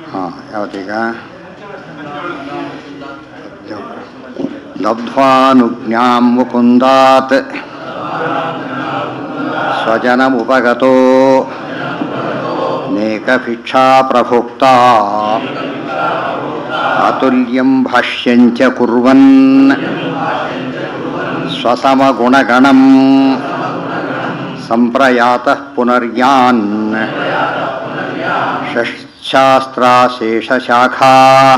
ಹಾಂ ಯಾವತ್ತೀಗ ಲಬ್ಧ್ವಾನುಜ್ಞಾಂ ಮುಕುಂದಾತ್ ಸ್ವಜನಮುಪಗತೋ ನೇಕಭಿಕ್ಷಾ ಪ್ರಭುಕ್ತಾ ಅತುಲ್ಯಂ ಭಾಷ್ಯಂಚ ಕುರ್ವನ್ ಸ್ವಸಮಗುಣಗಣಂ ಸಂಪ್ರಯಾತಃ ಪುನರ್ಯಾನ್ षट्शास्त्राशेषशाखा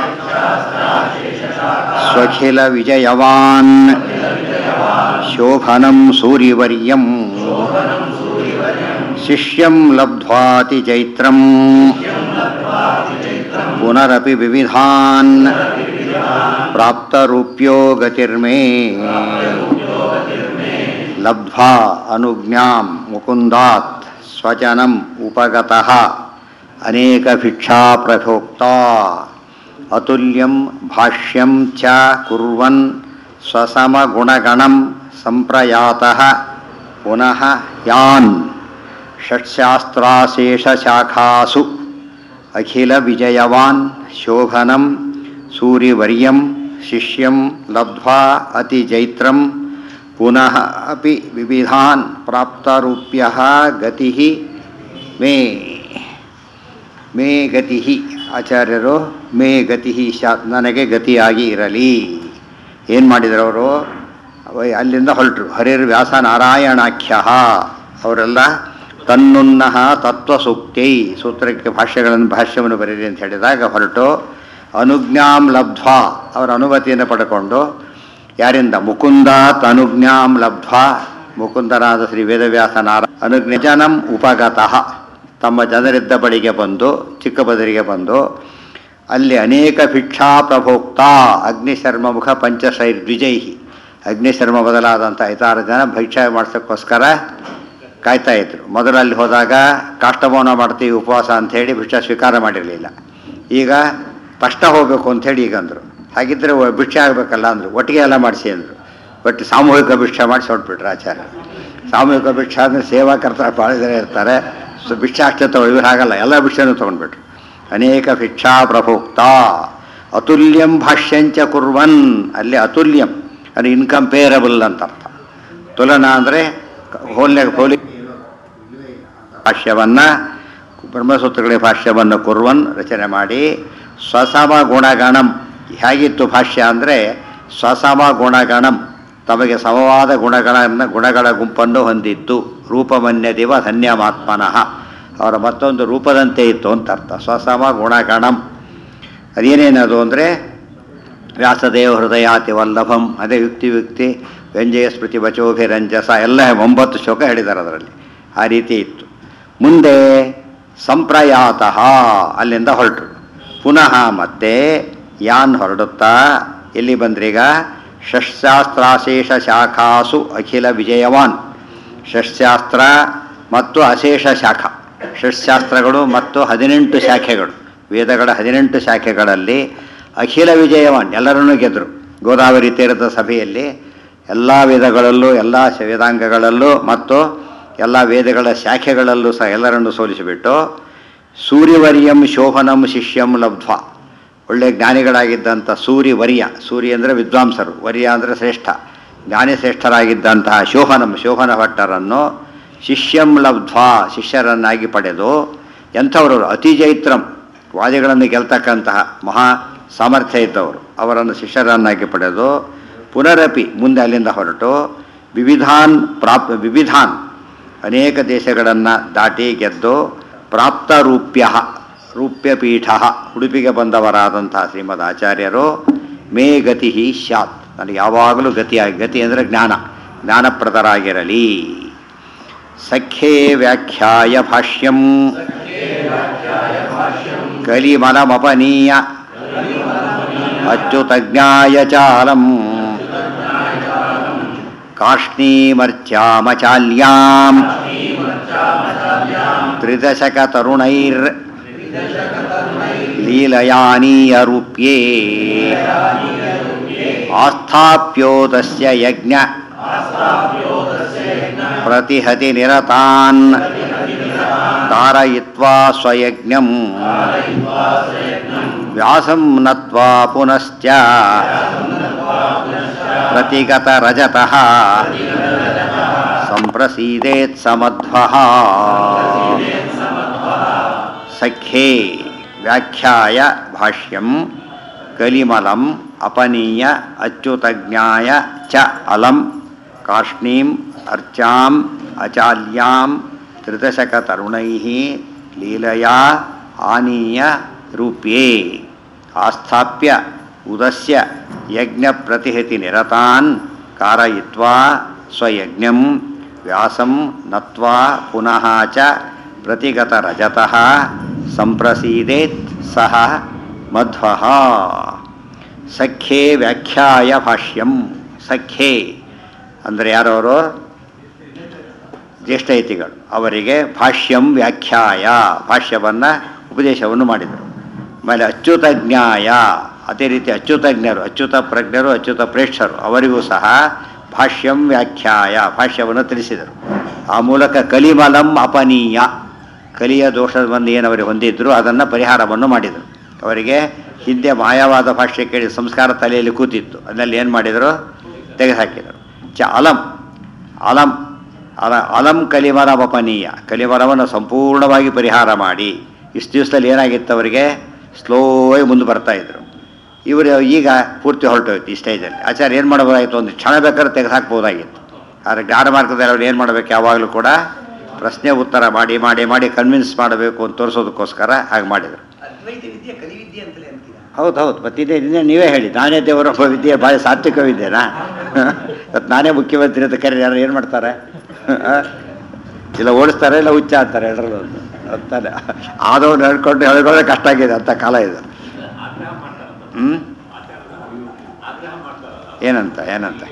स्वखिलविजयवान् शोभनं सूरिवर्यम् शिष्यं लब्ध्वाति चैत्रम् पुनरपि विविधान् प्राप्तरूप्यो गतिर्मे लब्ध्वा अनुज्ञां मुकुन्दात् स्वजनम् उपगतः अनेकभिक्षा प्रभोक्ता अतुल्यं भाष्यं च कुर्वन् स्वसमगुणगणं सम्प्रयातः पुनः यान् षट्शास्त्राशेषशाखासु अखिलविजयवान् शोभनं सूरिवर्यं शिष्यं लब्ध्वा अतिजैत्रं पुनः अपि विविधान् प्राप्तरूप्यः गतिः मे ಮೇ ಗತಿ ಆಚಾರ್ಯರು ಮೇ ಗತಿ ಶಾತ್ ನನಗೆ ಗತಿಯಾಗಿ ಇರಲಿ ಏನು ಮಾಡಿದ್ರು ಅವರು ಅಲ್ಲಿಂದ ಹೊರಟರು ಹರಿರ್ ವ್ಯಾಸ ನಾರಾಯಣಾಖ್ಯ ಅವರೆಲ್ಲ ತನ್ನುನ್ನಹ ತತ್ವಸೂಕ್ತೈ ಸೂತ್ರಕ್ಕೆ ಭಾಷ್ಯಗಳನ್ನು ಭಾಷ್ಯವನ್ನು ಬರೀರಿ ಅಂತ ಹೇಳಿದಾಗ ಹೊರಟು ಅನುಜ್ಞಾಂ ಲಬ್ಧ್ವಾ ಅವರ ಅನುಮತಿಯನ್ನು ಪಡ್ಕೊಂಡು ಯಾರಿಂದ ಮುಕುಂದಾತ್ ಅನುಜ್ಞಾಂ ಲಬ್ಧ್ವಾ ಮುಕುಂದನಾದ ಶ್ರೀ ವೇದವ್ಯಾಸ ನಾರ ಅನುಜ್ಞಜನಂ ಉಪಗತಃ ತಮ್ಮ ಜನರಿದ್ದ ಬಳಿಗೆ ಬಂದು ಚಿಕ್ಕಬದರಿಗೆ ಬಂದು ಅಲ್ಲಿ ಅನೇಕ ಭಿಕ್ಷಾ ಪ್ರಭೋಕ್ತ ಅಗ್ನಿಶರ್ಮ ಮುಖ ಪಂಚಶೈರ್ ದ್ವಿಜೈಹಿ ಅಗ್ನಿಶರ್ಮ ಬದಲಾದಂಥ ಐದಾರು ಜನ ಭಿಕ್ಷಾ ಮಾಡ್ಸೋಕ್ಕೋಸ್ಕರ ಕಾಯ್ತಾ ಇದ್ರು ಮೊದಲು ಅಲ್ಲಿ ಹೋದಾಗ ಕಾಷ್ಟಮೌನ ಮಾಡ್ತೀವಿ ಉಪವಾಸ ಅಂಥೇಳಿ ಭಿಕ್ಷಾ ಸ್ವೀಕಾರ ಮಾಡಿರಲಿಲ್ಲ ಈಗ ತಕ್ಷಣ ಹೋಗಬೇಕು ಅಂಥೇಳಿ ಈಗ ಅಂದರು ಹಾಗಿದ್ದರೆ ಭಿಕ್ಷೆ ಆಗಬೇಕಲ್ಲ ಅಂದರು ಒಟ್ಟಿಗೆ ಎಲ್ಲ ಮಾಡಿಸಿ ಅಂದರು ಬಟ್ ಸಾಮೂಹಿಕ ಭಿಕ್ಷೆ ಮಾಡಿಸಿ ಹೊಟ್ಬಿಟ್ರು ಆಚಾರ್ಯ ಸಾಮೂಹಿಕ ಭಿಕ್ಷೆ ಅಂದರೆ ಸೇವಾಕರ್ತರ ಭಾಳ ಜನ ಇರ್ತಾರೆ ಸೊ ಭಿಕ್ಷೆ ಅಷ್ಟೇ ತಗೋ ಇವ್ರು ಹಾಗಲ್ಲ ಎಲ್ಲ ಭಿಕ್ಷೆನೂ ತೊಗೊಂಡ್ಬಿಟ್ರು ಅನೇಕ ಭಿಕ್ಷಾ ಪ್ರಭೋಕ್ತ ಅತುಲ್ಯಂ ಭಾಷ್ಯಂಚ ಕುರ್ವನ್ ಅಲ್ಲಿ ಅತುಲ್ಯಂ ಅದು ಇನ್ಕಂಪೇರಬಲ್ ಅಂತ ಅರ್ಥ ತುಲನಾ ಅಂದರೆ ಹೋಲ್ಯ ಹೋಲಿ ಭಾಷ್ಯವನ್ನು ಬ್ರಹ್ಮಸೂತ್ರಗಳಿಗೆ ಭಾಷ್ಯವನ್ನು ಕುರ್ವನ್ ರಚನೆ ಮಾಡಿ ಸ್ವಸಮ ಗುಣಗಣಂ ಹೇಗಿತ್ತು ಭಾಷ್ಯ ಅಂದರೆ ಸ್ವಸಮ ಗುಣಗಣಂ ತಮಗೆ ಸಮವಾದ ಗುಣಗಳನ್ನು ಗುಣಗಳ ಗುಂಪನ್ನು ಹೊಂದಿತ್ತು ರೂಪಮನ್ಯದಿವ ಧನ್ಯಮಾತ್ಮನಃ ಅವರ ಮತ್ತೊಂದು ರೂಪದಂತೆ ಇತ್ತು ಅಂತ ಅರ್ಥ ಸ್ವಸಮ ಗುಣಗಣಂ ಅದೇನೇನದು ಅಂದರೆ ವ್ಯಾಸದೇವ ಹೃದಯಾತಿ ವಲ್ಲಭಂ ಅದೇ ಯುಕ್ತಿ ಯುಕ್ತಿ ವ್ಯಂಜಯ ಸ್ಮೃತಿ ವಚೋಭಿರಂಜಸ ಎಲ್ಲ ಒಂಬತ್ತು ಶ್ಲೋಕ ಹೇಳಿದ್ದಾರೆ ಅದರಲ್ಲಿ ಆ ರೀತಿ ಇತ್ತು ಮುಂದೆ ಸಂಪ್ರಯಾತಃ ಅಲ್ಲಿಂದ ಹೊರಟರು ಪುನಃ ಮತ್ತೆ ಯಾನ್ ಹೊರಡುತ್ತಾ ಎಲ್ಲಿ ಬಂದ್ರೀಗ ಷಟ್ಶಾಸ್ತ್ರಾಶೇಷ ಶಾಖಾಸು ಅಖಿಲ ವಿಜಯವಾನ್ ಷಟ್ಶಾಸ್ತ್ರ ಮತ್ತು ಅಶೇಷ ಶಾಖ ಷಟ್ಶಾಸ್ತ್ರಗಳು ಮತ್ತು ಹದಿನೆಂಟು ಶಾಖೆಗಳು ವೇದಗಳ ಹದಿನೆಂಟು ಶಾಖೆಗಳಲ್ಲಿ ಅಖಿಲ ವಿಜಯವಾನ್ ಎಲ್ಲರನ್ನೂ ಗೆದ್ದರು ಗೋದಾವರಿ ತೀರದ ಸಭೆಯಲ್ಲಿ ಎಲ್ಲ ವೇದಗಳಲ್ಲೂ ಎಲ್ಲ ವೇದಾಂಗಗಳಲ್ಲೂ ಮತ್ತು ಎಲ್ಲ ವೇದಗಳ ಶಾಖೆಗಳಲ್ಲೂ ಸಹ ಎಲ್ಲರನ್ನು ಸೋಲಿಸಿಬಿಟ್ಟು ಸೂರ್ಯವರ್ಯಂ ಶೋಭನಂ ಶಿಷ್ಯಂ ಲಬ್ಧ್ವ ಒಳ್ಳೆ ಜ್ಞಾನಿಗಳಾಗಿದ್ದಂಥ ಸೂರ್ಯವರ್ಯ ಸೂರ್ಯ ಅಂದರೆ ವಿದ್ವಾಂಸರು ವರ್ಯ ಅಂದರೆ ಶ್ರೇಷ್ಠ ಜ್ಞಾನಿ ಶ್ರೇಷ್ಠರಾಗಿದ್ದಂತಹ ಶೋಭನಂ ಶೋಭನ ಭಟ್ಟರನ್ನು ಶಿಷ್ಯಂ ಲಬ್ಧ್ವಾ ಶಿಷ್ಯರನ್ನಾಗಿ ಪಡೆದು ಎಂಥವರು ಅತಿ ಜೈತ್ರಂ ವಾದಿಗಳನ್ನು ಗೆಲ್ತಕ್ಕಂತಹ ಮಹಾ ಸಾಮರ್ಥ್ಯ ಇದ್ದವರು ಅವರನ್ನು ಶಿಷ್ಯರನ್ನಾಗಿ ಪಡೆದು ಪುನರಪಿ ಮುಂದೆ ಅಲ್ಲಿಂದ ಹೊರಟು ವಿವಿಧಾನ್ ಪ್ರಾಪ್ ವಿವಿಧಾನ್ ಅನೇಕ ದೇಶಗಳನ್ನು ದಾಟಿ ಗೆದ್ದು ಪ್ರಾಪ್ತರೂಪ್ಯ ರೂಪ್ಯಪೀಠ ಉಡುಪಿಗೆ ಬಂದವರಾದಂತಹ ಶ್ರೀಮದ್ ಆಚಾರ್ಯರು ಮೇ ಗತಿ ಸ್ಯಾತ್ ನನಗೆ ಯಾವಾಗಲೂ ಗತಿಯಾಗಿ ಗತಿ ಅಂದರೆ ಜ್ಞಾನ ಜ್ಞಾನಪ್ರದರಾಗಿರಲಿ ಸಖ್ಯೇ ವ್ಯಾಖ್ಯಾಯ ಭಾಷ್ಯಂ ಕಲಿಮಲಮಪನೀಯ ಅಚ್ಯುತಜ್ಞಾಯ ಚಾಲಂ ಕಾಷ್ಣೀಮರ್ಚ್ಯಾಮಚಾಲ್ಯಾಂ ತ್ರಿದಶಕತರುಣೈರ್ ಲೀಲಯಾನೀಯರೂಪ್ಯೇ ಆಸ್ಥಾಪ್ಯೋದಸ್ಯ ಯಜ್ಞ ಪ್ರತಿಹತಿ ನಿರತಾನ್ ತಾರಯಿತ್ವಾ ಸ್ವಯಜ್ಞಂ ವ್ಯಾಸಂ ನತ್ವಾ ಪುನಶ್ಚ ಪ್ರತಿಗತ ರಜತಃ ಸಂಪ್ರಸೀದೇತ್ ಸಮಧ್ವಃ ಸಖ್ಯೇ ವ್ಯಾಖ್ಯಾಯ ಭಾಷ್ಯಂ ಕಲಿಮಲಂ ಅಪನೀಯ ಅಚ್ಯುತಜ್ಞಾಯ ಚ ಅಲಂ ಕಾರ್ಷ್ಣೀಂ ಅರ್ಚಾಂ ಅಚಾಲ್ಯಾಂ ತ್ರಿದಶಕತರುಣೈः ಲೀಲಯಾ ಆನೀಯ ರೂಪ್ಯೇ ಆಸ್ಥಾಪ್ಯ ಉದಸ್ಯ ಯಜ್ಞಪ್ರತಿಹತಿನಿರತಾನ್ कारयित्वा स्वयज्ञं व्यासं नत्वा पुनः च प्रतिगतरजतः सम्प्रसीदेत् सः मध्वः ಸಖ್ಯೆ ವ್ಯಾಖ್ಯಾಯ ಭಾಷ್ಯಂ ಸಖ್ಯೆ ಅಂದರೆ ಯಾರವರು ಜ್ಯೇಷ್ಠೈತಿಗಳು ಅವರಿಗೆ ಭಾಷ್ಯಂ ವ್ಯಾಖ್ಯಾಯ ಭಾಷ್ಯವನ್ನು ಉಪದೇಶವನ್ನು ಮಾಡಿದರು ಆಮೇಲೆ ಅಚ್ಯುತ ಜ್ಞಾಯ ಅದೇ ರೀತಿ ಅಚ್ಯುತಜ್ಞರು ಅಚ್ಯುತ ಪ್ರಜ್ಞರು ಅಚ್ಯುತ ಪ್ರೇಷ್ಠರು ಅವರಿಗೂ ಸಹ ಭಾಷ್ಯಂ ವ್ಯಾಖ್ಯಾಯ ಭಾಷ್ಯವನ್ನು ತಿಳಿಸಿದರು ಆ ಮೂಲಕ ಕಲಿಮಲಂ ಅಪನೀಯ ಕಲಿಯ ದೋಷವನ್ನು ಏನು ಅವರಿಗೆ ಹೊಂದಿದ್ರು ಅದನ್ನು ಪರಿಹಾರವನ್ನು ಮಾಡಿದರು ಅವರಿಗೆ ಹಿಂದೆ ಮಾಯವಾದ ಭಾಷ್ಯ ಕೇಳಿ ಸಂಸ್ಕಾರ ತಲೆಯಲ್ಲಿ ಕೂತಿತ್ತು ಅದರಲ್ಲಿ ಏನು ಮಾಡಿದರು ತೆಗೆದುಹಾಕಿದರು ಚ ಅಲಂ ಅಲಂ ಅಲ ಅಲಂ ಕಲಿಮರಮಪನೀಯ ಕಲಿಮರವನ್ನು ಸಂಪೂರ್ಣವಾಗಿ ಪರಿಹಾರ ಮಾಡಿ ಇಷ್ಟು ದಿವಸದಲ್ಲಿ ಏನಾಗಿತ್ತು ಅವರಿಗೆ ಸ್ಲೋವಾಗಿ ಮುಂದೆ ಬರ್ತಾ ಇದ್ರು ಇವರು ಈಗ ಪೂರ್ತಿ ಹೊರಟೋಯ್ತು ಈ ಸ್ಟೇಜಲ್ಲಿ ಆಚಾರ್ಯ ಏನು ಮಾಡಬಹುದಾಗಿತ್ತು ಒಂದು ಕ್ಷಣ ಬೇಕಾದ್ರೆ ತೆಗೆದು ಹಾಕ್ಬೋದಾಗಿತ್ತು ಆದರೆ ಜ್ಞಾನ ಮಾರ್ಗದಲ್ಲಿ ಅವ್ರು ಏನು ಮಾಡಬೇಕು ಯಾವಾಗಲೂ ಕೂಡ ಪ್ರಶ್ನೆ ಉತ್ತರ ಮಾಡಿ ಮಾಡಿ ಮಾಡಿ ಕನ್ವಿನ್ಸ್ ಮಾಡಬೇಕು ಅಂತ ತೋರಿಸೋದಕ್ಕೋಸ್ಕರ ಹಾಗೆ ಮಾಡಿದರು ಅದ್ವೈತ ವಿದ್ಯೆ ಕಲಿವಿದ್ಯೆ ಅಂತಲೇ ಅಂತೀರಾ ಹೌದು ಹೌದು ಮತ್ತಿದೆ ಇದನ್ನೇ ನೀವೇ ಹೇಳಿ ನಾನೇ ದೇವರೊಬ್ಬ ವಿದ್ಯೆ ಭಾಳ ಸಾತ್ವಿಕ ವಿದ್ಯೆನಾ ಇವತ್ತು ನಾನೇ ಮುಖ್ಯಮಂತ್ರಿ ಅಂತ ಕರೀರಿ ಯಾರು ಏನು ಮಾಡ್ತಾರೆ ಇಲ್ಲ ಓಡಿಸ್ತಾರೆ ಇಲ್ಲ ಹುಚ್ಚ ಅಂತಾರೆ ಎಲ್ಲರೂ ಅಂತಾನೆ ಆದವ್ರು ಹೇಳ್ಕೊಂಡು ಹೇಳ್ಕೊಳ್ಳೋದೇ ಕಷ್ಟ ಆಗಿದೆ ಅಂತ ಕಾಲ ಇದು ಹ್ಞೂ ಏನಂತ ಏನಂತ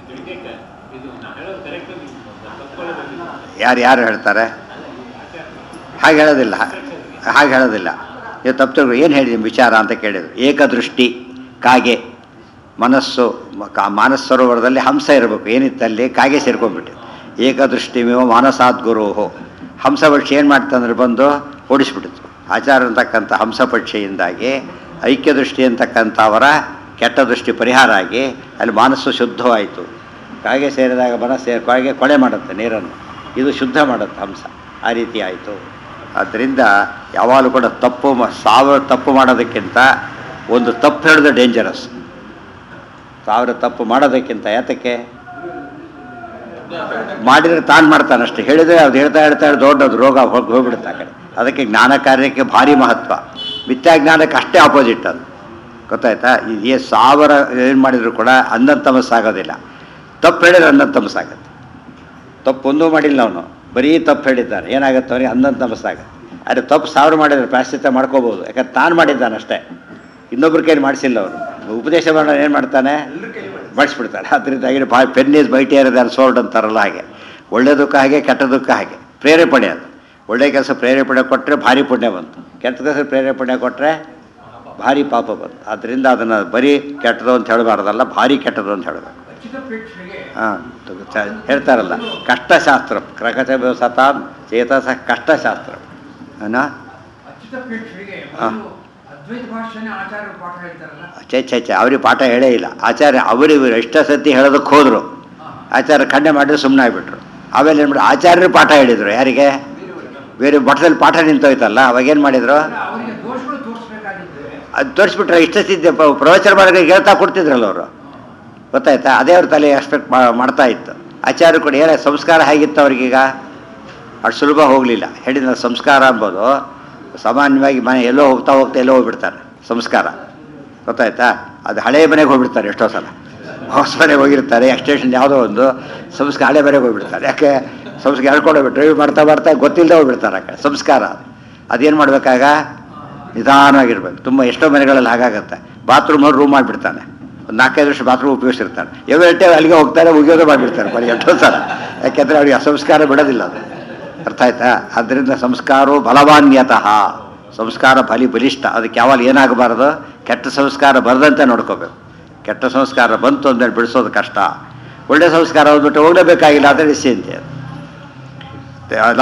ಯಾರು ಯಾರು ಹೇಳ್ತಾರೆ ಹಾಗೆ ಹೇಳೋದಿಲ್ಲ ಹಾಗೆ ಹೇಳೋದಿಲ್ಲ ನೀವು ತಪ್ಪು ತಿಳ್ಕೊ ಏನು ಹೇಳಿದ ವಿಚಾರ ಅಂತ ಕೇಳಿದ್ರು ಏಕದೃಷ್ಟಿ ಕಾಗೆ ಮನಸ್ಸು ಮ- ಕಾ ಮಾನಸ ಸರೋವರದಲ್ಲಿ ಹಂಸ ಇರಬೇಕು ಏನಿತ್ತಲ್ಲಿ ಕಾಗೆ ಸೇರ್ಕೊಂಡ್ಬಿಟ್ಟು ಏಕದೃಷ್ಟಿ ಮೇವ ಮಾನಸಾದ್ ಗುರುಹೋ ಹಂಸ ಪಕ್ಷಿ ಏನು ಮಾಡ್ತಂದ್ರೆ ಬಂದು ಓಡಿಸ್ಬಿಟ್ಟಿತ್ತು ಆಚಾರ ಅಂತಕ್ಕಂಥ ಹಂಸ ಪಕ್ಷಿಯಿಂದಾಗಿ ಐಕ್ಯ ದೃಷ್ಟಿ ಅಂತಕ್ಕಂಥ ಅವರ ಕೆಟ್ಟ ದೃಷ್ಟಿ ಪರಿಹಾರ ಆಗಿ ಅಲ್ಲಿ ಮನಸ್ಸು ಶುದ್ಧವಾಯಿತು ಕಾಗೆ ಸೇರಿದಾಗ ಮನಸ್ಸು ಸೇರಿ ಕಾಗೆ ಕೊಳೆ ಮಾಡುತ್ತೆ ನೀರನ್ನು ಇದು ಶುದ್ಧ ಮಾಡುತ್ತೆ ಹಂಸ ಆ ರೀತಿ ಆಯಿತು ಆದ್ದರಿಂದ ಯಾವಾಗಲೂ ಕೂಡ ತಪ್ಪು ಮ- ಸಾವಿರ ತಪ್ಪು ಮಾಡೋದಕ್ಕಿಂತ ಒಂದು ತಪ್ಪು ಹೇಳಿದ್ರೆ ಡೇಂಜರಸ್ ಸಾವಿರ ತಪ್ಪು ಮಾಡೋದಕ್ಕಿಂತ ಯಾತಕ್ಕೆ ಮಾಡಿದರೆ ತಾನು ಮಾಡ್ತಾನೆ ಅಷ್ಟೇ ಹೇಳಿದರೆ ಅದು ಹೇಳ್ತಾ ಹೇಳ್ತಾ ಹೇಳ್ತಾ ದೊಡ್ಡದು ರೋಗ ಹೋಗಿ ಹೋಗ್ಬಿಡುತ್ತೆ ಆ ಕಡೆ ಅದಕ್ಕೆ ಜ್ಞಾನ ಕಾರ್ಯಕ್ಕೆ ಭಾರಿ ಮಹತ್ವ ಮಿಥ್ಯಾಜ್ಞಾನಕ್ಕೆ ಅಷ್ಟೇ ಆಪೋಸಿಟ್ ಅದು ಗೊತ್ತಾಯ್ತಾ ಈ ಸಾವಿರ ಏನು ಮಾಡಿದ್ರು ಕೂಡ ಅನ್ನಂತಮಸ್ಸಾಗೋದಿಲ್ಲ ತಪ್ಪು ಹೇಳಿದ್ರೆ ಅನ್ನಂತಮಸ್ಸಾಗುತ್ತೆ ತಪ್ಪು ಒಂದೂ ಮಾಡಿಲ್ಲ ಅವನು ಬರೀ ತಪ್ಪು ಹೇಳಿದ್ದಾನೆ ಏನಾಗುತ್ತೆ ಅವನಿಗೆ ಅನ್ನಂತ ನಮಸ್ಸಾಗುತ್ತೆ ಆದರೆ ತಪ್ಪು ಸಾವಿರ ಮಾಡಿದ್ರೆ ಪ್ರಾಶ್ಚಿತ್ಯ ಮಾಡ್ಕೋಬೋದು ಯಾಕಂದ್ರೆ ತಾನು ಮಾಡಿದ್ದಾನೆ ಅಷ್ಟೇ ಇನ್ನೊಬ್ರ ಕೈಲಿ ಮಾಡಿಸಿಲ್ಲ ಅವನು ಉಪದೇಶ ಮಾಡೋನು ಏನು ಮಾಡ್ತಾನೆ ಮಾಡಿಸ್ಬಿಡ್ತಾನೆ ಅದರಿಂದ ಈಗ ಭಾಳ ಪೆನ್ ಈಸ್ ಬೈಟಿ ಇರೋದು ಸೋಲ್ಡ್ ಅಂತಾರಲ್ಲ ಹಾಗೆ ಒಳ್ಳೆಯದಕ್ಕೆ ಹಾಗೆ ಕೆಟ್ಟದಕ್ಕೆ ಹಾಗೆ ಪ್ರೇರೇಪಣೆ ಅದು ಒಳ್ಳೆಯ ಕೆಲಸ ಪ್ರೇರೇಪಣೆ ಕೊಟ್ಟರೆ ಭಾರಿ ಪುಣ್ಯ ಬಂತು ಕೆಟ್ಟ ಕೆಲಸ ಪ್ರೇರೇಪಣೆ ಕೊಟ್ಟರೆ ಭಾರಿ ಪಾಪ ಬಂತು ಆದ್ದರಿಂದ ಅದನ್ನು ಬರೀ ಕೆಟ್ಟದು ಅಂತ ಹೇಳಬಾರ್ದಲ್ಲ ಭಾರಿ ಕೆಟ್ಟದು ಅಂತ ಹೇಳಬೇಕು ಅಚ್ಯುತ ಪ್ರೇಕ್ಷರಿಗೆ ಹಾಂ ಹೇಳ್ತಾರಲ್ಲ ಕಷ್ಟಶಾಸ್ತ್ರ ಕ್ರಕಚ ಸತಾಂ ಚೇತಸ ಕಷ್ಟಶಾಸ್ತ್ರ ಅನ್ನ ಅಚ್ಯುತ ಪ್ರೇಕ್ಷರಿಗೆ ಹಾ. ಮೊದಲು ಅದ್ವೈತ ಭಾಷೆನೇ ಆಚಾರ್ಯರು ಪಾಠ ಹೇಳ್ತಾರಲ್ಲ ಛೆ ಛೆ ಛೆ ಅವ್ರಿಗೆ ಪಾಠ ಹೇಳೇ ಇಲ್ಲ ಆಚಾರ್ಯ ಅವರು ಎಷ್ಟೋ ಸತಿ ಹೇಳೋದಕ್ಕೆ ಹೋದರು ಆಚಾರ್ಯ ಖಂಡನೆ ಮಾಡಿದ್ರೆ ಸುಮ್ಮನೆ ಆಗಿಬಿಟ್ರು ಆಮೇಲೆ ಏನು ಮಾಡಿ ಆಚಾರ್ಯರು ಪಾಠ ಹೇಳಿದರು ಯಾರಿಗೆ ಬೇರೆ ಮಠದಲ್ಲಿ ಪಾಠ ನಿಂತೋಯ್ತಲ್ಲ ಅವಾಗ ಏನು ಮಾಡಿದರು ಅಂದ್ರೆ ಅವರಿಗೆ ದೋಷಗಳು ತೋರಿಸ್ಬೇಕಾಗಿದ್ದರೆ ಅದು ತೋರಿಸ್ಬಿಟ್ರೆ ಇಷ್ಟೊತ್ತಿದ್ದೆ ಪ- ಪ್ರವಚನ ಮಾಡೋರಿಗೆ ಹೇಳ್ತಾ ಕೊಡ್ತಿದ್ರಲ್ಲ ಅವರು ಗೊತ್ತಾಯ್ತಾ ಅದೇ ಅವ್ರ ತಲೆ ಎಕ್ಸ್ಪೆಕ್ಟ್ ಮಾಡ್ತಾ ಇತ್ತು ಆಚಾರ್ಯ ಕೂಡ ಏನೇ ಸಂಸ್ಕಾರ ಹೇಗಿತ್ತು ಅವ್ರಿಗೀಗ ಅಷ್ಟು ಸುಲಭ ಹೋಗಲಿಲ್ಲ ಹೇಳಿದ ಸಂಸ್ಕಾರ ಅಂಬೋದು ಸಾಮಾನ್ಯವಾಗಿ ಮನೆ ಎಲ್ಲೋ ಹೋಗ್ತಾ ಹೋಗ್ತಾ ಎಲ್ಲೋ ಹೋಗ್ಬಿಡ್ತಾರೆ ಸಂಸ್ಕಾರ ಗೊತ್ತಾಯ್ತಾ ಅದು ಹಳೆ ಮನೆಗೆ ಹೋಗ್ಬಿಡ್ತಾರೆ ಎಷ್ಟೋ ಸಲ ಹೊಸ ಮನೆಗೆ ಹೋಗಿರ್ತಾರೆ ಎಕ್ಸ್ಟೇಷನ್ ಯಾವುದೋ ಒಂದು ಸಂಸ್ಕಾರ ಹಳೆ ಮನೆಗೆ ಹೋಗ್ಬಿಡ್ತಾರೆ ಯಾಕೆ ಸಂಸ್ಕಾರ ಹೇಳ್ಕೊಂಡು ಹೋಗ್ಬಿಟ್ಟು ಡ್ರೈವ್ ಮಾಡ್ತಾ ಮಾಡ್ತಾ ಗೊತ್ತಿಲ್ಲದೆ ಹೋಗ್ಬಿಡ್ತಾರೆ ಆ ಕಡೆ ಸಂಸ್ಕಾರ ಅದೇನು ಮಾಡಬೇಕಾಗ ನಿಧಾನವಾಗಿರ್ಬೇಕು ತುಂಬ ಎಷ್ಟೋ ಮನೆಗಳಲ್ಲಿ ಹಾಗಾಗತ್ತೆ ಬಾತ್ರೂಮಲ್ಲಿ ರೂಮ್ ಮಾಡಿಬಿಡ್ತಾನೆ ಒಂದು ನಾಲ್ಕೈದು ವರ್ಷ ಬಾತ್ರೂಮ್ ಉಪಯೋಗಿಸಿರ್ತಾನೆ ಎವ್ರಿ ಟೈಮ್ ಅಲ್ಲಿಗೆ ಹೋಗ್ತಾರೆ ಮುಗಿಯೋದು ಮಾಡಿಬಿಡ್ತಾರೆ ಬರೀ ಎಷ್ಟೋ ಸಲ ಯಾಕೆಂದರೆ ಅವ್ರಿಗೆ ಅಸಂಸ್ಕಾರ ಬಿಡೋದಿಲ್ಲ ಅದು ಅರ್ಥ ಆಯ್ತಾ ಆದ್ದರಿಂದ ಸಂಸ್ಕಾರೋ ಬಲವಾನ್ಯತಃ ಸಂಸ್ಕಾರ ಬಲಿ ಬಲಿಷ್ಠ ಅದಕ್ಕೆ ಯಾವಾಗ ಏನಾಗಬಾರ್ದು ಕೆಟ್ಟ ಸಂಸ್ಕಾರ ಬರದಂತೆ ನೋಡ್ಕೋಬೇಕು ಕೆಟ್ಟ ಸಂಸ್ಕಾರ ಬಂತು ಅಂದೇಳಿ ಬಿಡಿಸೋದು ಕಷ್ಟ ಒಳ್ಳೆ ಸಂಸ್ಕಾರ ಹೋಗ್ಬಿಟ್ಟು ಹೋಗಲೇಬೇಕಾಗಿಲ್ಲ ಅಂದರೆ ನಿಶ್ಚಿಂತೆ ಅದು ಅಲಂ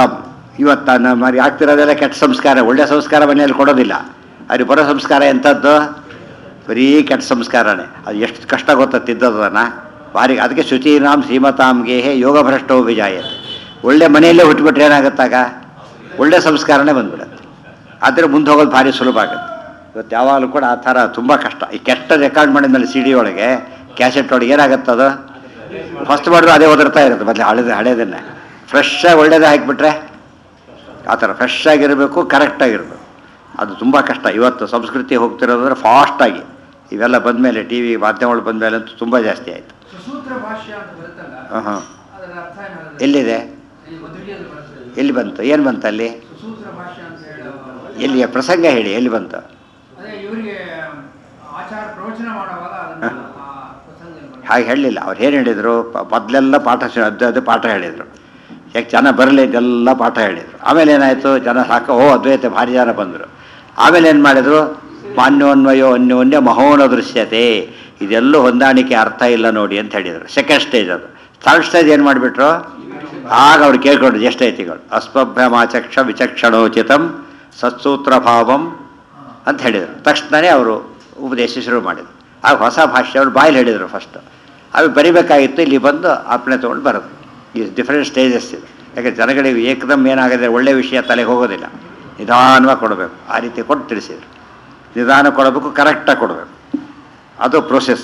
ಇವತ್ತು ನಮ್ಮ ಆಗ್ತಿರೋದೆಲ್ಲ ಕೆಟ್ಟ ಸಂಸ್ಕಾರ ಒಳ್ಳೆ ಸಂಸ್ಕಾರ ಮನೆಯಲ್ಲಿ ಕೊಡೋದಿಲ್ಲ ಅವ್ರಿಗೆ ಬರೋ ಸಂಸ್ಕಾರ ಎಂಥದ್ದು ಬರೀ ಕೆಟ್ಟ ಸಂಸ್ಕಾರನೇ ಅದು ಎಷ್ಟು ಕಷ್ಟ ಗೊತ್ತಾ ತಿದ್ದದನ್ನ ಭಾರಿ ಅದಕ್ಕೆ ಶುಚೀನಾಂ ಶ್ರೀಮತಾಂಗೆ ಯೋಗ ಭ್ರಷ್ಟೋ ವಿಜಾಯತೆ ಒಳ್ಳೆ ಮನೆಯಲ್ಲೇ ಹುಟ್ಟುಬಿಟ್ರೆ ಏನಾಗುತ್ತಾಗ ಒಳ್ಳೆ ಸಂಸ್ಕಾರನೇ ಬಂದ್ಬಿಡುತ್ತೆ ಆದರೆ ಮುಂದೆ ಹೋಗೋದು ಭಾರಿ ಸುಲಭ ಆಗುತ್ತೆ ಇವತ್ತು ಯಾವಾಗಲೂ ಕೂಡ ಆ ಥರ ತುಂಬ ಕಷ್ಟ ಈ ಕೆಟ್ಟ ರೆಕಾರ್ಡ್ ಮಾಡಿದ್ಮೇಲೆ ಸಿ ಡಿ ಒಳಗೆ ಕ್ಯಾಸೆಟ್ ಒಳಗೆ ಏನಾಗುತ್ತೆ ಅದು ಫಸ್ಟ್ ಮಾಡಿದ್ರು ಅದೇ ಓದಿರ್ತಾ ಇರುತ್ತೆ ಮೊದಲು ಹಳೇದು ಹಳೇದನ್ನೇ ಫ್ರೆಶ್ ಆಗಿ ಒಳ್ಳೇದೇ ಹಾಕಿಬಿಟ್ರೆ ಆ ಥರ ಫ್ರೆಶ್ ಆಗಿರಬೇಕು ಕರೆಕ್ಟಾಗಿರಬೇಕು ಅದು ತುಂಬ ಕಷ್ಟ ಇವತ್ತು ಸಂಸ್ಕೃತಿ ಹೋಗ್ತಿರೋದಂದ್ರೆ ಫಾಸ್ಟಾಗಿ ಇವೆಲ್ಲ ಬಂದಮೇಲೆ ಟಿ ವಿ ಮಾಧ್ಯಮಗಳು ಬಂದಮೇಲೆ ಅಂತೂ ತುಂಬ ಜಾಸ್ತಿ ಆಯಿತು ಸುಸೂತ್ರ ಭಾಷ್ಯ ಅಂತ ಬರುತ್ತಲ್ಲ ಹಾಂ ಹಾಂ ಅದರ ಅರ್ಥ ಏನಾದ್ರು ಎಲ್ಲಿದೆ ಈ ಮಧುರಿಯಲ್ಲಿ ಬರ್ತದೆ ಎಲ್ಲಿ ಬಂತು ಏನು ಬಂತು ಅಲ್ಲಿ ಸುಸೂತ್ರ ಭಾಷ್ಯ ಅಂತ ಹೇಳೋ ಎಲ್ಲಿ ಪ್ರಸಂಗ ಹೇಳಿ ಎಲ್ಲಿ ಬಂತು ಅದೇ ಇವರಿಗೆ ಆಚಾರ ಪ್ರವಚನ ಮಾಡುವಾಗ ಅದನ್ನ ಆ ಪ್ರಸಂಗದಲ್ಲಿ ಬರ್ತದೆ. ಹಾಗೆ ಹೇಳಲಿಲ್ಲ ಅವ್ರು ಏನು ಹೇಳಿದರು ಮೊದಲೆಲ್ಲ ಪಾಠ ಶು- ಅದು ಅದು ಪಾಠ ಹೇಳಿದರು ಯಾಕೆ ಜನ ಬರಲಿ ಇದೆಲ್ಲ ಪಾಠ ಹೇಳಿದರು ಆಮೇಲೆ ಏನಾಯಿತು ಜನ ಸಾಕು ಓ ಅದ್ವೈತ ಭಾರಿ ಜನ ಬಂದರು ಆಮೇಲೆ ಏನು ಮಾಡಿದರು ಮಾನ್ಯೋನ್ವಯೋ ಅನ್ಯೋನ್ಯ ಮಹೋನ ದೃಶ್ಯತೆ ಇದೆಲ್ಲೂ ಹೊಂದಾಣಿಕೆ ಅರ್ಥ ಇಲ್ಲ ನೋಡಿ ಅಂತ ಹೇಳಿದರು ಸೆಕೆಂಡ್ ಸ್ಟೇಜ್ ಅದು ಥರ್ಡ್ ಸ್ಟೇಜ್ ಏನು ಮಾಡಿಬಿಟ್ರು ಆಗ ಅವ್ರು ಕೇಳ್ಕೊಂಡ್ರು ಜ್ಯೇಷ್ಠೈತಿಗಳು ಅಸ್ಮಭ್ಯಮಾಚಕ್ಷ ವಿಚಕ್ಷಣೋಚಿತಂ ಸತ್ಸೂತ್ರ ಭಾವಂ ಅಂತ ಹೇಳಿದರು ತಕ್ಷಣವೇ ಅವರು ಉಪದೇಶ ಶುರು ಮಾಡಿದರು ಆಗ ಹೊಸ ಭಾಷೆ ಅವರು ಬಾಯಲ್ಲಿ ಹೇಳಿದರು ಫಸ್ಟ್ ಅದು ಬರಿಬೇಕಾಗಿತ್ತು ಇಲ್ಲಿ ಬಂದು ಅರ್ಪಣೆ ತೊಗೊಂಡು ಬರೋದು ಈ ಡಿಫ್ರೆಂಟ್ ಸ್ಟೇಜಸ್ ಇದೆ ಯಾಕೆ ಜನಗಳಿಗೆ ಏಕದಮ್ ಏನಾಗಿದೆ ಒಳ್ಳೆ ವಿಷಯ ತಲೆಗೆ ಹೋಗೋದಿಲ್ಲ ನಿಧಾನವಾಗಿ ಕೊಡಬೇಕು ಆ ರೀತಿ ಕೊಟ್ಟು ತಿಳಿಸಿದರು ನಿಧಾನ ಕೊಡಬೇಕು ಕರೆಕ್ಟಾಗಿ ಕೊಡಬೇಕು ಅದು ಪ್ರೋಸೆಸ್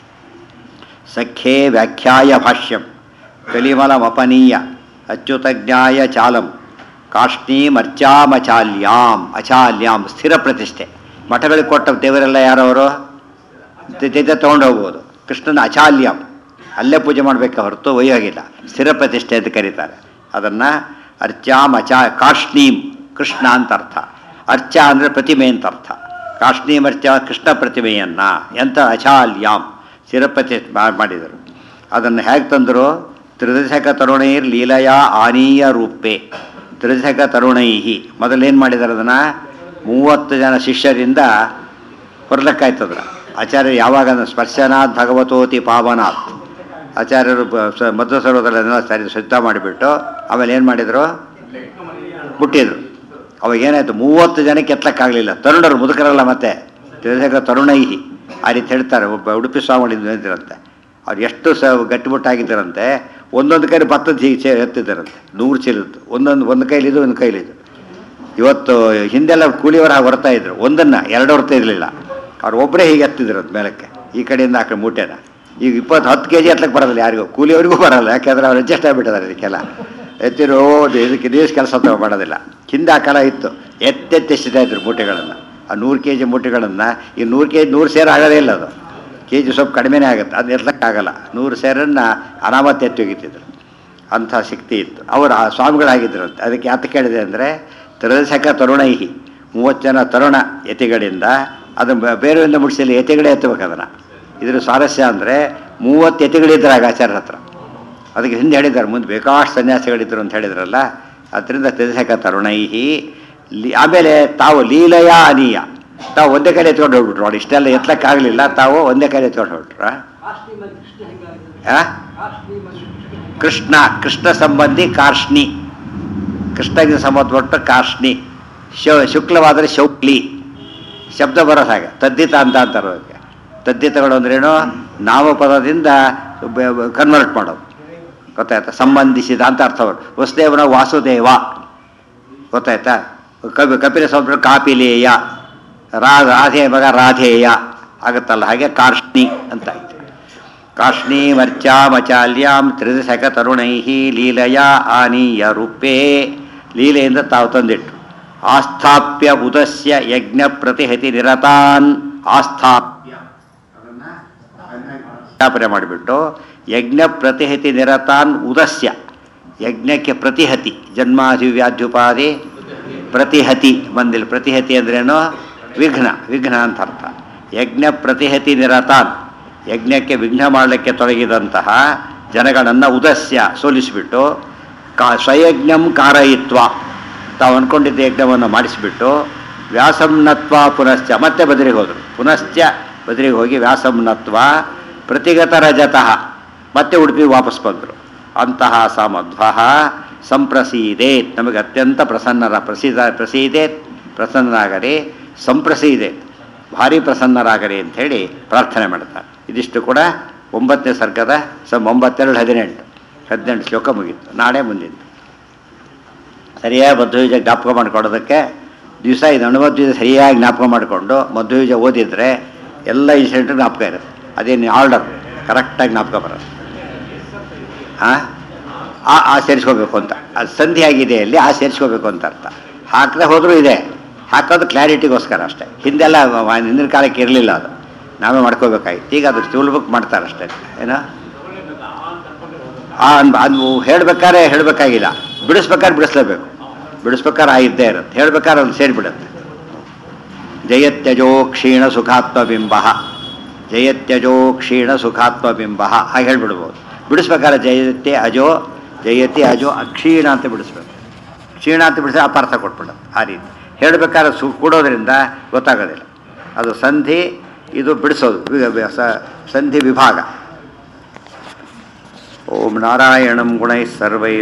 ಸಖ್ಯೇ ವ್ಯಾಖ್ಯಾಯ ಭಾಷ್ಯಂ ಕಲಿಮಲಮಪನೀಯ ಅಚ್ಯುತಜ್ಞಾಯ ಚಾಲಂ ಕಾಷ್ಣೀಮರ್ಚಾಮಚಾಲ್ಯಾಂ ಅಚಾಲ್ಯಾಂ ಸ್ಥಿರ ಪ್ರತಿಷ್ಠೆ ಮಠಗಳಿಗೆ ಕೊಟ್ಟ ದೇವರೆಲ್ಲ ಯಾರವರು ತಿದ್ದ ತೊಗೊಂಡು ಹೋಗ್ಬೋದು ಕೃಷ್ಣನ ಅಚಾಲ್ಯಂ ಅಲ್ಲೇ ಪೂಜೆ ಮಾಡಬೇಕು ಹೊರತು ಒಯ್ಯೋಗಿಲ್ಲ ಸ್ಥಿರ ಪ್ರತಿಷ್ಠೆ ಅಂತ ಕರೀತಾರೆ ಅದನ್ನು ಅರ್ಚಾಮ್ ಅಚಾ ಕಾಷ್ಣೀಂ ಕೃಷ್ಣ ಅಂತ ಅರ್ಥ ಅರ್ಚ ಅಂದರೆ ಪ್ರತಿಮೆ ಅಂತ ಅರ್ಥ ಕಾಷ್ಣೀಂ ಅರ್ಚ ಕೃಷ್ಣ ಪ್ರತಿಮೆಯನ್ನು ಎಂಥ ಅಚಾಲ್ಯಾಂ ಸ್ಥಿರ ಪ್ರತಿಷ್ಠೆ ಮಾ- ಮಾಡಿದರು ಅದನ್ನು ಹೇಗೆ ತಂದರು ತ್ರಿದಶಕ ತರುಣೈರ್ ಲೀಲೆಯ ಆನೀಯ ರೂಪೆ ತ್ರಿದಶಕ ತರುಣೈಹಿ ಮೊದಲೇನು ಮಾಡಿದ್ದಾರೆ ಅದನ್ನು ಮೂವತ್ತು ಜನ ಶಿಷ್ಯರಿಂದ ಹೊರಲಕ್ಕಾಯ್ತದ್ರ ಆಚಾರ್ಯ ಯಾವಾಗ ಅಂದ್ರೆ ಸ್ಪರ್ಶನಾಥ್ ಭಗವತೋತಿ ಪಾವನಾಥ್ ಆಚಾರ್ಯರು ಬ- ಸ- ಮಧ್ವ ಸರ್ವದಲ್ಲೆಲ್ಲ ಸರಿ ಸಿದ್ಧ ಮಾಡಿಬಿಟ್ಟು ಆಮೇಲೆ ಏನು ಮಾಡಿದರು ಮುಟ್ಟಿದ್ರು ಅವಾಗ ಏನಾಯ್ತು ಮೂವತ್ತು ಜನಕ್ಕೆ ಎತ್ತಕ್ಕಾಗಲಿಲ್ಲ ತರುಣರು ಮುದುಕರಲ್ಲ ಮತ್ತೆ ತಿಳಿದಾಗ ತರುಣೈಹಿ ಆ ರೀತಿ ಹೇಳ್ತಾರೆ ಒಬ್ಬ ಉಡುಪಿ ಸ್ವಾಮಿ ನಿಂತಿರಂತೆ ಅವ್ರು ಎಷ್ಟು ಸ ಗಟ್ಟಿಮುಟ್ಟಾಗಿದ್ದಾರಂತೆ ಒಂದೊಂದು ಕೈಲಿ ಭತ್ತದ ಹೀಗೆ ಚೇ ಎತ್ತಿದ್ದಾರಂತೆ ನೂರು ಚೀಲದ್ದು ಒಂದೊಂದು ಒಂದು ಕೈಲಿದು ಒಂದು ಕೈಲಿದು ಇವತ್ತು ಹಿಂದೆಲ್ಲ ಕೂಲಿಯವರ ಹಾಗೆ ಹೊರ್ತಾ ಇದ್ರು ಒಂದನ್ನು ಎರಡು ಹೊರ್ತಾ ಇರಲಿಲ್ಲ ಅವ್ರು ಒಬ್ಬರೇ ಹೀಗೆ ಎತ್ತಿದ್ರಂತೆ ಮೇಲಕ್ಕೆ ಈ ಕಡೆಯಿಂದ ಆ ಕಡೆ ಮೂಟೆನ ಈಗ ಇಪ್ಪತ್ತು ಹತ್ತು ಕೆ ಜಿ ಎತ್ತಕ್ಕೆ ಬರೋದಿಲ್ಲ ಯಾರಿಗೂ ಕೂಲಿಯವರಿಗೂ ಬರಲ್ಲ ಯಾಕೆಂದ್ರೆ ಅವ್ರು ಅಡ್ಜಸ್ಟ್ ಆಗಿಬಿಟ್ಟಿದ್ದಾರೆ ಇದಕ್ಕೆಲ್ಲ ಎತ್ತಿರೋ ಇದಕ್ಕೆ ದಿವಸ ಕೆಲಸ ತಗೋ ಮಾಡೋದಿಲ್ಲ ಹಿಂದೆ ಆ ಕಾಲ ಇತ್ತು ಎತ್ತೆತ್ತಿ ಎಸಿತಾ ಇದ್ರು ಮೂಟೆಗಳನ್ನು ಆ ನೂರು ಕೆ ಜಿ ಮೂಟೆಗಳನ್ನು ಈ ನೂರು ಕೆ ಜಿ ನೂರು ಸೇರು ಆಗೋದೇ ಇಲ್ಲ ಅದು ಕೆ ಜಿ ಸ್ವಲ್ಪ ಕಡಿಮೆನೇ ಆಗುತ್ತೆ ಅದು ಎತ್ತಕ್ಕಾಗಲ್ಲ ನೂರು ಸೇರನ್ನು ಅನಾಮತ್ ಎತ್ತಿ ಒಗಿತಿದ್ರು ಅಂಥ ಶಕ್ತಿ ಇತ್ತು ಅವರು ಆ ಸ್ವಾಮಿಗಳಾಗಿದ್ದರಂತೆ ಅದಕ್ಕೆ ಯಾತ ಕೇಳಿದೆ ಅಂದರೆ ತ್ರದಶಕ ತರುಣೈಹಿ ಮೂವತ್ತು ಜನ ತರುಣ ಯತಿಗಳಿಂದ ಅದನ್ನು ಬ- ಬೇರೆಯಿಂದ ಮುಡಿಸಲಿ ಯತಿಗಳೇ ಎತ್ತಬೇಕು ಅದನ್ನು ಇದ್ರ ಸ್ವಾರಸ್ಯ ಅಂದರೆ ಮೂವತ್ತು ಯತಿಗಳಿದ್ರು ಆಗ ಆಚಾರ್ಯರ ಹತ್ರ ಅದಕ್ಕೆ ಹಿಂದೆ ಹೇಳಿದ್ದಾರೆ ಮುಂದೆ ಬೇಕಾಷ್ಟು ಸನ್ಯಾಸಿಗಳಿದ್ರು ಅಂತ ಹೇಳಿದ್ರಲ್ಲ ಅದರಿಂದ ತ್ರಿದಶಕ ತರುಣೈಹಿ ಲೀ ಆಮೇಲೆ ತಾವು ಲೀಲಯ ಅನೀಯ ತಾವು ಒಂದೇ ಕಡೆ ಎತ್ಕೊಂಡು ಹೋಗ್ಬಿಟ್ರು ನೋಡಿ ಇಷ್ಟೆಲ್ಲ ಎತ್ತಕ್ಕಾಗಲಿಲ್ಲ ತಾವು ಒಂದೇ ಕಡೆ ಎತ್ಕೊಂಡು ಹೊರಟ್ರ ಕೃಷ್ಣ ಕೃಷ್ಣ ಸಂಬಂಧಿ ಕಾರ್ಷ್ಣಿ ಕೃಷ್ಣಗೆ ಸಂಬಂಧಪಟ್ಟ ಕಾರ್ಷ್ಣಿ ಶೌ ಶುಕ್ಲವಾದರೆ ಶೌಕ್ಲಿ ಶಬ್ದ ಬರೋದು ಹಾಗೆ ತದ್ದಿತ ಅಂತ ಅಂತಾರೆ ಅದಕ್ಕೆ ತದ್ದಿತಗಳು ಅಂದ್ರೇನು ನಾಮಪದದಿಂದ ಕನ್ವರ್ಟ್ ಮಾಡೋದು ಗೊತ್ತಾಯ್ತಾ ಸಂಬಂಧಿಸಿದ ಅಂತ ಅರ್ಥ ಬರುತ್ತೆ ವಸುದೇವನ ವಾಸುದೇವ ಗೊತ್ತಾಯ್ತಾ ಕಪಿ ಕಪಿಲ ಸಂಸ್ಕೃತ ಕಾಪಿಲೇಯ ರಾ ರಾಧೆ ಮಗ ರಾಧೇಯ ಆಗುತ್ತಲ್ಲ ಹಾಗೆ ಕಾರ್ಷ್ಣಿ ಅಂತ ಆಯ್ತು ಕಾರ್ಷ್ಣೀ ಮರ್ಚಾಮಚಾಲ್ಯಾಂ ತ್ರಿದಶಕ ತರುಣೈ ಲೀಲೆಯ ಆನೀಯ ರೂಪೇ ಲೀಲೆಯಿಂದ ತಾವು ತಂದಿಟ್ಟು ಆಸ್ಥಾಪ್ಯ ಉದಸ್ಯ ಯಜ್ಞ ಪ್ರತಿಹತಿ ನಿರತಾನ್ ಆಸ್ಥಾಪ್ಯ ಸ್ಥಾಪನೆ ಮಾಡಿಬಿಟ್ಟು ಯಜ್ಞ ಪ್ರತಿಹತಿ ನಿರತಾನ್ ಉದಸ್ಯ ಯಜ್ಞಕ್ಕೆ ಪ್ರತಿಹತಿ ಜನ್ಮಾಧಿವ್ಯಾಧ್ಯುಪಾದಿ ಪ್ರತಿಹತಿ ಬಂದಿಲ್ಲ ಪ್ರತಿಹತಿ ಅಂದ್ರೇನು ವಿಘ್ನ ವಿಘ್ನ ಅಂತ ಅರ್ಥ ಯಜ್ಞ ಪ್ರತಿಹತಿ ನಿರತಾನ್ ಯಜ್ಞಕ್ಕೆ ವಿಘ್ನ ಮಾಡಲಿಕ್ಕೆ ತೊಡಗಿದಂತಹ ಜನಗಳನ್ನು ಉದಸ್ಯ ಸೋಲಿಸಿಬಿಟ್ಟು ಕಾ ಸ್ವಯಜ್ಞಂ ಕಾರಯಿತ್ವ ತಾವು ಅಂದ್ಕೊಂಡಿದ್ದ ಯಜ್ಞವನ್ನು ಮಾಡಿಸಿಬಿಟ್ಟು ವ್ಯಾಸಂನತ್ವ ಪುನಶ್ಚ ಮತ್ತೆ ಬದರಿಗೆ ಹೋದರು ಪುನಶ್ಚ ಬದರಿಗೆ ಹೋಗಿ ವ್ಯಾಸಂನತ್ವ ಪ್ರತಿಗತ ರಜತಃ ಮತ್ತೆ ಉಡುಪಿ ವಾಪಸ್ ಬಂದರು ಅಂತಹ ಸಮಧ್ವ ಸಂಪ್ರಸೀದೇತ್ ನಮಗೆ ಅತ್ಯಂತ ಪ್ರಸನ್ನರ ಪ್ರಸೀದ ಪ್ರಸೀದೇತ್ ಪ್ರಸನ್ನರಾಗರಿ ಸಂಪ್ರಸೀದೇತ್ ಭಾರಿ ಪ್ರಸನ್ನರಾಗರಿ ಅಂಥೇಳಿ ಪ್ರಾರ್ಥನೆ ಮಾಡ್ತಾರೆ ಇದಿಷ್ಟು ಕೂಡ ಒಂಬತ್ತನೇ ಸರ್ಗದ ಸಮ್ ಒಂಬತ್ತೆರಡು ಹದಿನೆಂಟು ಹದಿನೆಂಟು ಶ್ಲೋಕ ಮುಗೀತು ನಾಳೆ ಮುಂದಿದ್ದು ಸರಿಯಾಗಿ ಮಧ್ವಯುಜ ಜ್ಞಾಪಕ ಮಾಡಿಕೊಡೋದಕ್ಕೆ ದಿವಸ ಇದು ಅಣುಮಧ್ವಜ ಸರಿಯಾಗಿ ಜ್ಞಾಪಕ ಮಾಡಿಕೊಂಡು ಮಧ್ವಯುಜ ಓದಿದರೆ ಎಲ್ಲ ಇನ್ಸಿಡೆಂಟು ಜ್ಞಾಪಕ ಇರುತ್ತೆ ಅದೇನು ಆರ್ಡರ್ ಕರೆಕ್ಟಾಗಿ ಜ್ಞಾಪಕ ಬರೋದು ಹಾಂ ಆ ಆ ಸೇರಿಸ್ಕೋಬೇಕು ಅಂತ ಅದು ಸಂಧಿ ಆಗಿದೆ ಅಲ್ಲಿ ಆ ಸೇರಿಸ್ಕೋಬೇಕು ಅಂತ ಅರ್ಥ ಹಾಕದೆ ಹೋದರೂ ಇದೆ ಹಾಕೋದು ಕ್ಲಾರಿಟಿಗೋಸ್ಕರ ಅಷ್ಟೇ ಹಿಂದೆಲ್ಲ ವ- ವ- ಹಿಂದಿನ ಕಾಲಕ್ಕೆ ಇರಲಿಲ್ಲ ಅದು ನಾವೇ ಮಾಡ್ಕೋಬೇಕಾಗಿತ್ತು ಈಗ ಅದು ಸುಲಭಕ್ಕೆ ಮಾಡ್ತಾರೆ ಅಷ್ಟೇ ಏನೋ ಆ ಅನ್- ಅದು ಹೇಳ್ಬೇಕಾದ್ರೆ ಹೇಳಬೇಕಾಗಿಲ್ಲ ಬಿಡಿಸ್ಬೇಕಾದ್ರೆ ಬಿಡಿಸ್ಲೇಬೇಕು ಬಿಡಿಸ್ಬೇಕಾದ್ರೆ ಆ ಇದ್ದೇ ಇರುತ್ತೆ ಹೇಳ್ಬೇಕಾದ್ರೆ ಅದು ಸೇರಿಬಿಡುತ್ತೆ ಜಯತ್ಯಜೋ ಕ್ಷೀಣ ಸುಖಾತ್ಮಬಿಂಬ ಜಯತ್ಯಜೋ ಕ್ಷೀಣ ಸುಖಾತ್ಮಬಿಂಬ ಹಾಗೆ ಹೇಳ್ಬಿಡ್ಬೋದು ಬಿಡಿಸ್ಬೇಕಾದ್ರೆ ಜಯತ್ಯ ಅಜೋ ಜಯತಿ ಅಜೋ ಅಕ್ಷೀಣ ಅಂತ ಬಿಡಿಸ್ಬೇಕು ಕ್ಷೀಣ ಅಂತ ಬಿಡಿಸಿದ್ರೆ ಅಪಾರ್ಥ ಕೊಟ್ಬಿಡೋದು ಆ ರೀತಿ ಹೇಳಬೇಕಾದ್ರೆ ಸು ಕೂಡೋದ್ರಿಂದ ಗೊತ್ತಾಗೋದಿಲ್ಲ ಅದು ಸಂಧಿ ಇದು ಬಿಡಿಸೋದು ವಿ- ವಿ- ಸ- ಸಂಧಿ ವಿಭಾಗ ಓಂ ನಾರಾಯಣಂ ಗುಣೈ ಸರ್ವೈ